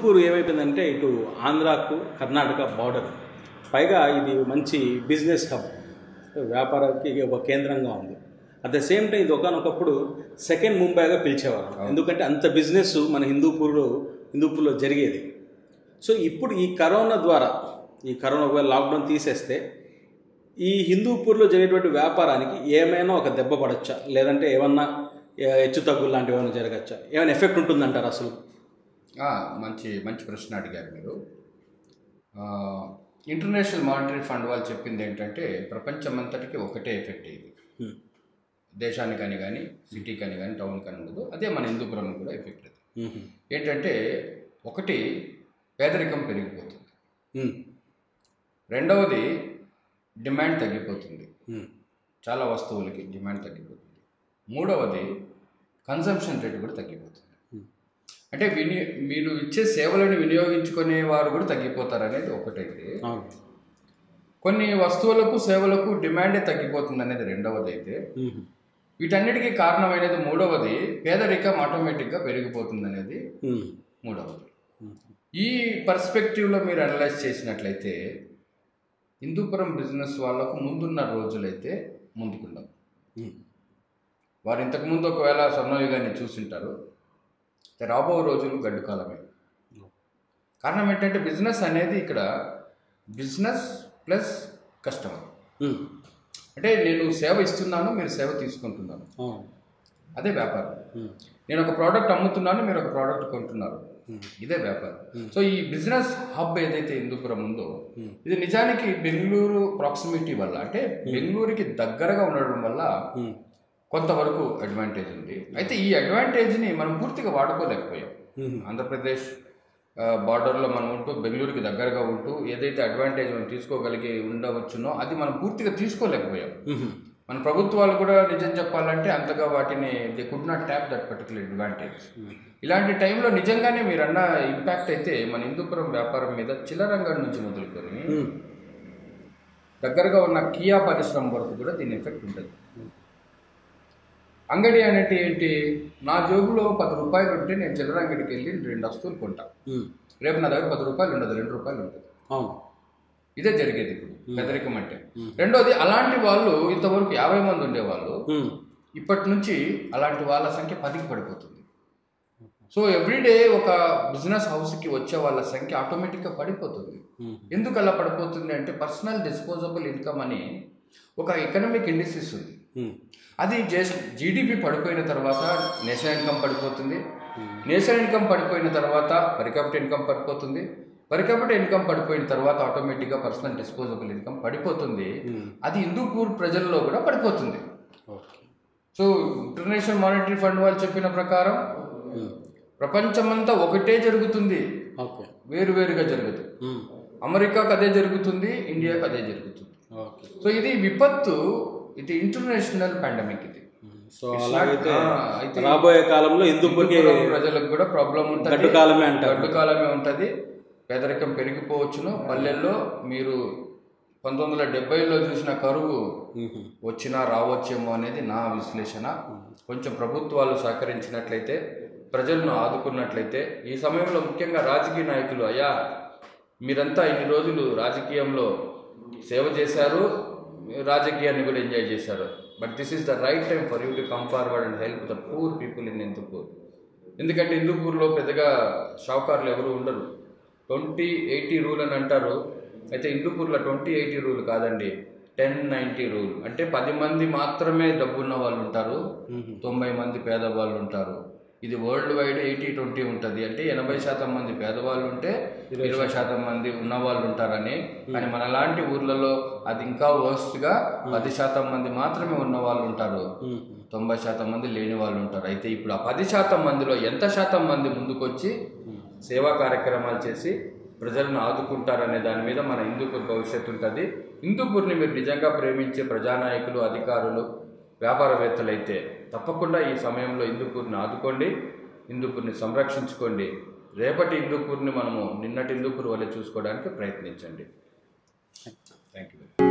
హిందూపూర్ ఏమైపోయిందంటే ఇటు ఆంధ్రాకు కర్ణాటక బార్డర్ పైగా ఇది మంచి బిజినెస్ హబ్ వ్యాపారానికి ఒక కేంద్రంగా ఉంది అట్ ద సేమ్ టైం ఇది ఒకనొకప్పుడు సెకండ్ ముంబైగా పిలిచేవారు ఎందుకంటే అంత బిజినెస్ మన హిందూపూర్లో హిందూపూర్లో జరిగేది సో ఇప్పుడు ఈ కరోనా ద్వారా ఈ కరోనా ఒకవేళ లాక్డౌన్ తీసేస్తే ఈ హిందూపూర్లో జరిగేటువంటి వ్యాపారానికి ఏమైనా ఒక దెబ్బ పడచ్చా లేదంటే ఏమన్నా ఏ- హెచ్చు తగ్గులు లాంటివి ఏమైనా జరగచ్చా ఏమైనా ఎఫెక్ట్ ఉంటుందంటారు అసలు ఆ, మంచి మంచి ప్రశ్న అడిగారు మీరు ఆ, ఇంటర్నేషనల్ మానిటరీ ఫండ్ వాళ్ళు చెప్పింది ఏంటంటే ప్రపంచమంతటికి ఒకటే ఎఫెక్ట్ ఇది Hmm. దేశానికని కానీ సిటీకని కానీ టౌన్ కానీ ఉండదు అదే మన హిందూపురం కూడా ఎఫెక్ట్ అది మ్మ్. ఏంటంటే ఒకటి పేదరికం పెరిగిపోతుంది మ్మ్. రెండవది డిమాండ్ తగ్గిపోతుంది మ్మ్. చాలా వస్తువులకి డిమాండ్ తగ్గిపోతుంది మూడవది కన్సంప్షన్ రేట్ కూడా తగ్గిపోతుంది Hmm. అంటే విని మీరు ఇచ్చే సేవలను వినియోగించుకునే వారు కూడా తగ్గిపోతారు అనేది ఒకటైతే అవును కొన్ని వస్తువులకు సేవలకు డిమాండే తగ్గిపోతుంది అనేది రెండవది అయితే మ్మ్. వీటన్నిటికీ కారణమైనది మూడవది పేదరికం ఆటోమేటిక్గా పెరిగిపోతుంది అనేది మ్మ్. మూడవది మ్మ్. ఈ పర్స్పెక్టివ్లో మీరు అనలైజ్ చేసినట్లయితే హిందూపురం బిజినెస్ వాళ్ళకు ముందున్న రోజులైతే ముందుకుందాం మ్మ్. వారు ఇంతకుముందు ఒకవేళ స్వర్ణయుగాన్ని చూసింటారు అయితే రాబో రోజులు గడ్డు కాలమే కారణం ఏంటంటే బిజినెస్ అనేది ఇక్కడ బిజినెస్ ప్లస్ కస్టమర్ మ్మ్. అంటే నేను సేవ ఇస్తున్నాను మీరు సేవ తీసుకుంటున్నాను అవును అదే వ్యాపారం మ్మ్. నేను ఒక ప్రోడక్ట్ అమ్ముతున్నాను మీరు ఒక ప్రోడక్ట్ కొంటున్నారు మ్మ్. ఇదే వ్యాపారం సో ఈ బిజినెస్ హబ్ ఏదైతే హిందూపురం ఉందో మ్మ్. ఇది నిజానికి బెంగళూరు ప్రాక్సిమిటీ వల్ల అంటే బెంగళూరుకి దగ్గరగా ఉండడం వల్ల మ్మ్. కొంతవరకు అడ్వాంటేజ్ ఉంది అయితే ఈ అడ్వాంటేజ్ని మనం పూర్తిగా వాడుకోలేకపోయాం మ్మ్. ఆంధ్రప్రదేశ్ ఆ, బార్డర్లో మనం ఉంటూ బెంగళూరుకి దగ్గరగా ఉంటూ ఏదైతే అడ్వాంటేజ్ మనం తీసుకోగలిగి ఉండవచ్చునో అది మనం పూర్తిగా తీసుకోలేకపోయాం మ్మ్. మన ప్రభుత్వాలు కూడా నిజం చెప్పాలంటే అంతగా వాటిని they could not tap that particular advantage ఇలాంటి టైంలో నిజంగానే మీరు అన్న ఇంపాక్ట్ అయితే మన హిందూపురం వ్యాపారం మీద చిల్లరంగం నుంచి మొదలుకొని మ్మ్. దగ్గరగా ఉన్న కియా పరిశ్రమ వరకు కూడా దీని ఎఫెక్ట్ ఉంటుంది అంగడి అనేది ఏంటి నా జోబులో పది రూపాయలు ఉంటే నేను చిల్లర అంగడికి వెళ్ళి రెండు వస్తువులు కొంటా మ్మ్. రేపు నా దగ్గర పది రూపాయలు ఉండదు రెండు రూపాయలు ఉంటుంది అవును ఇదే జరిగేది ఇప్పుడు పెదరికం అంటే రెండోది అలాంటి వాళ్ళు ఇంతవరకు యాభై మంది ఉండేవాళ్ళు మ్మ్. ఇప్పటి నుంచి అలాంటి వాళ్ళ సంఖ్య పదికి పడిపోతుంది సో ఎవ్రీడే ఒక బిజినెస్ హౌస్కి వచ్చే వాళ్ళ సంఖ్య ఆటోమేటిక్గా పడిపోతుంది మ్మ్. ఎందుకు అలా పడిపోతుంది అంటే పర్సనల్ డిస్పోజబుల్ ఇన్కమ్ అని ఒక ఎకనామిక్ ఇండస్ట్రీస్ ఉంది మ్మ్. అది జస్ట్ జీడిపి పడిపోయిన తర్వాత నేషనల్ ఇన్కమ్ పడిపోతుంది నేషనల్ ఇన్కమ్ పడిపోయిన తర్వాత పరికాపిట ఇన్కమ్ పడిపోతుంది పరికాపిట ఇన్కమ్ పడిపోయిన తర్వాత ఆటోమేటిక్గా పర్సనల్ డిస్పోజబుల్ ఇన్కమ్ పడిపోతుంది మ్మ్. అది హిందూపూర్ ప్రజల్లో కూడా పడిపోతుంది okay so international monetary fund వాళ్ళు చెప్పిన ప్రకారం మ్మ్. ప్రపంచమంతా ఒకటే జరుగుతుంది ఓకే వేరువేరుగా జరగదు మ్మ్. అమెరికాకు అదే జరుగుతుంది ఇండియాకు అదే జరుగుతుంది ఓకే సో ఇది విపత్తు ఇది ఇంటర్నేషనల్ పాండమిక్ ఇది సో అలాగైతే ఆ, అయితే రాబోయే కాలంలో హిందూపూర్కి హిందూపురం ప్రజలకు కూడా ప్రాబ్లం ఉంటుంది గడ్డు కాలమే అంటారు. గడ్డు కాలమే ఉంటుంది పేదరికం పెరిగిపోవచ్చును పల్లెల్లో మీరు పంతొమ్మిది వందల డెబ్బైలో చూసిన కరువు మ్మ్. వచ్చినా రావచ్చేమో అనేది నా విశ్లేషణ కొంచెం ప్రభుత్వాలు సహకరించినట్లయితే ప్రజలను ఆదుకున్నట్లయితే ఈ సమయంలో ముఖ్యంగా రాజకీయ నాయకులు అయ్యా మీరంతా ఇన్ని రోజులు రాజకీయంలో సేవ చేశారు రాజకీయాన్ని కూడా ఎంజాయ్ చేశారు but this is the right time for you to come forward and help the poor people in Hindupur ఎందుకంటే హిందూపూర్లో పెద్దగా షావుకారులు ఎవరు ఉండరు ట్వంటీ ఎయిటీ రూల్ అని అంటారు అయితే హిందూపూర్లో ట్వంటీ ఎయిటీ రూల్ కాదండి టెన్ నైంటీ రూల్ అంటే పది మంది మాత్రమే డబ్బున్న వాళ్ళు ఉంటారు మ్మ్. తొంభై మంది పేదవాళ్ళు ఉంటారు ఇది వరల్డ్ వైడ్ ఎయిటీ ట్వంటీ ఉంటుంది అంటే ఎనభై శాతం మంది పేదవాళ్ళు ఉంటే ఇరవై శాతం మంది ఉన్నవాళ్ళు ఉంటారని కానీ మనలాంటి ఊర్లలో అది ఇంకా వర్స్ట్గా పది శాతం మంది మాత్రమే ఉన్న వాళ్ళు ఉంటారు మ్మ్. తొంభై శాతం మంది లేని వాళ్ళు ఉంటారు అయితే ఇప్పుడు ఆ పది శాతం మందిలో ఎంత శాతం మంది ముందుకొచ్చి సేవా కార్యక్రమాలు చేసి ప్రజలను ఆదుకుంటారనే దాని మీద మన హిందూపూర్ భవిష్యత్తు ఉంటుంది హిందూపూర్ని మీరు నిజంగా ప్రేమించే ప్రజానాయకులు అధికారులు వ్యాపారవేత్తలు అయితే తప్పకుండా ఈ సమయంలో హిందూపూర్ని ఆదుకోండి హిందూపూర్ని సంరక్షించుకోండి రేపటి హిందూపూర్ని మనము నిన్నటి హిందూపూర్ వల్లే చూసుకోవడానికి ప్రయత్నించండి థ్యాంక్ యూ